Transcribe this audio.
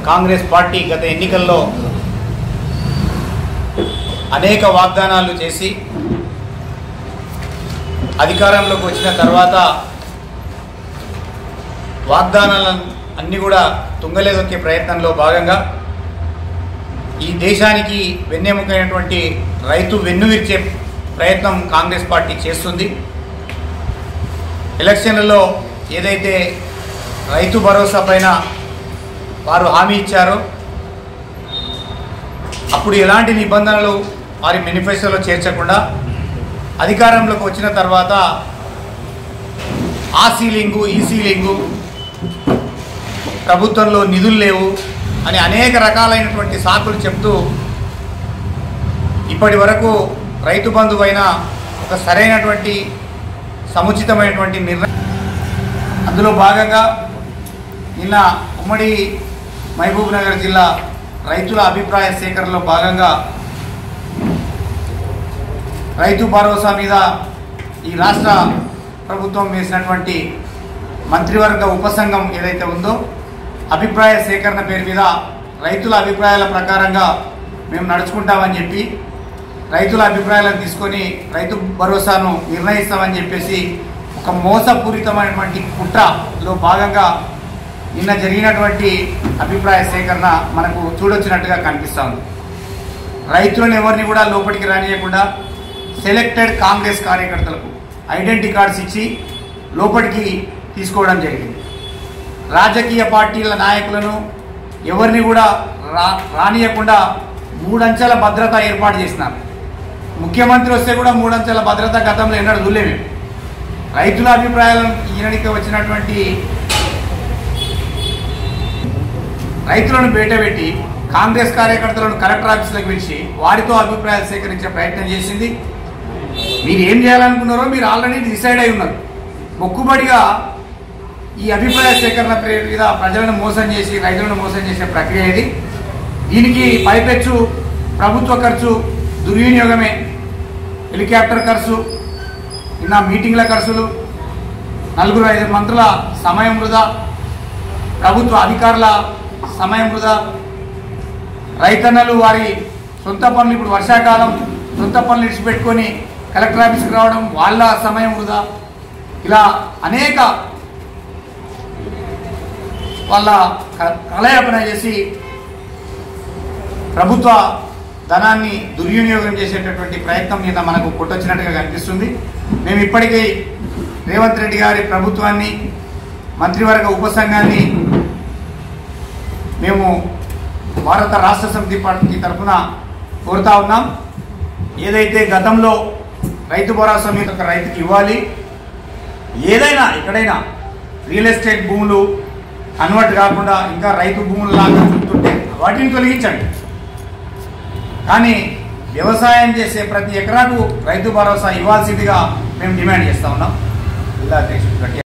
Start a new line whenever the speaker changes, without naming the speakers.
Congress party గత ఎన్నికల్లో అనేక వాగ్దానాలు చేసి అధికారంలోకి వచ్చిన తర్వాత వాగ్దానాలను అన్నీ కూడా తుంగలేదొక్కే ప్రయత్నంలో భాగంగా ఈ దేశానికి వెన్నెముకైనటువంటి రైతు వెన్నువిరిచే ప్రయత్నం కాంగ్రెస్ పార్టీ చేస్తుంది ఎలక్షన్లలో ఏదైతే రైతు భరోసా పైన వారు హామీ ఇచ్చారో అప్పుడు ఎలాంటి నిబంధనలు వారి మేనిఫెస్టోలో చేర్చకుండా అధికారంలోకి వచ్చిన తర్వాత ఆ సీలింగు ఈ సీలింగు ప్రభుత్వంలో నిధులు లేవు అని అనేక రకాలైనటువంటి సాకులు చెప్తూ ఇప్పటి వరకు రైతు బంధువు అయిన ఒక సరైనటువంటి సముచితమైనటువంటి నిర్ణయం అందులో భాగంగా నిన్న ఉమ్మడి మహబూబ్ నగర్ జిల్లా రైతుల అభిప్రాయ సేకరణలో భాగంగా రైతు భరోసా మీద ఈ రాష్ట్ర ప్రభుత్వం వేసినటువంటి మంత్రివర్గ ఉపసంఘం ఏదైతే ఉందో అభిప్రాయ సేకరణ పేరు మీద రైతుల అభిప్రాయాల ప్రకారంగా మేము నడుచుకుంటామని చెప్పి రైతుల అభిప్రాయాలను తీసుకొని రైతు భరోసాను నిర్ణయిస్తామని చెప్పేసి ఒక మోసపూరితమైనటువంటి కుట్రలో భాగంగా నిన్న జరిగినటువంటి అభిప్రాయ సేకరణ మనకు చూడొచ్చినట్టుగా కనిపిస్తా ఉంది రైతులను ఎవరిని కూడా లోపలికి రానియకుండా సెలెక్టెడ్ కాంగ్రెస్ కార్యకర్తలకు ఐడెంటిటీ కార్డ్స్ ఇచ్చి లోపలికి తీసుకోవడం జరిగింది రాజకీయ పార్టీల నాయకులను ఎవరిని కూడా రా రానియకుండా మూడంచెల భద్రత ఏర్పాటు చేసినారు ముఖ్యమంత్రి వస్తే కూడా మూడంచెల భద్రత గతంలో ఎన్నడూ చూడలేము రైతుల అభిప్రాయాలను ఈయనడికి వచ్చినటువంటి రైతులను బయటపెట్టి కాంగ్రెస్ కార్యకర్తలను కలెక్టర్ ఆఫీసులకు పిలిచి వారితో అభిప్రాయాలు సేకరించే ప్రయత్నం చేసింది మీరు ఏం చేయాలనుకున్నారో మీరు ఆల్రెడీ డిసైడ్ అయి ఉన్నారు మొక్కుబడిగా ఈ అభిప్రాయ సేకరణ పేరు మీద ప్రజలను మోసం చేసి రైతులను మోసం చేసే ప్రక్రియ ఇది దీనికి పైపెచ్చు ప్రభుత్వ ఖర్చు దుర్వినియోగమే హెలికాప్టర్ ఖర్చు నిన్న మీటింగ్ల ఖర్చులు నలుగురు ఐదు మంత్రుల సమయం వృధా ప్రభుత్వ అధికారుల సమయం వృధా రైతన్నలు వారి సొంత పనులు ఇప్పుడు వర్షాకాలం సొంత పనులు ఇడిచిపెట్టుకొని కలెక్టర్ ఆఫీస్కి రావడం వాళ్ళ సమయం వృధా ఇలా అనేక వాళ్ళ క- కలయాపన చేసి ప్రభుత్వ ధనాన్ని దుర్వినియోగం చేసేటటువంటి ప్రయత్నం నిన్న మనకు కొట్టొచ్చినట్టుగా కనిపిస్తుంది మేము ఇప్పటికీ రేవంత్ రెడ్డి గారి ప్రభుత్వాన్ని మంత్రివర్గ ఉపసంఘాన్ని మేము భారత రాష్ట్ర సమితి పార్టీ తరఫున కోరుతా ఉన్నాం ఏదైతే గతంలో రైతు భరోసా మీద ఒక రైతుకి ఇవ్వాలి ఏదైనా ఎక్కడైనా రియల్ ఎస్టేట్ భూములు కన్వర్ట్ కాకుండా ఇంకా రైతు భూములు లాగా ఉంటుంటే వాటిని తొలగించండి కానీ వ్యవసాయం చేసే ప్రతి ఎకరాకు రైతు భరోసా ఇవ్వాల్సిందిగా మేము డిమాండ్ చేస్తా ఉన్నాం జిల్లా అధ్యక్షుడు గట్టిగా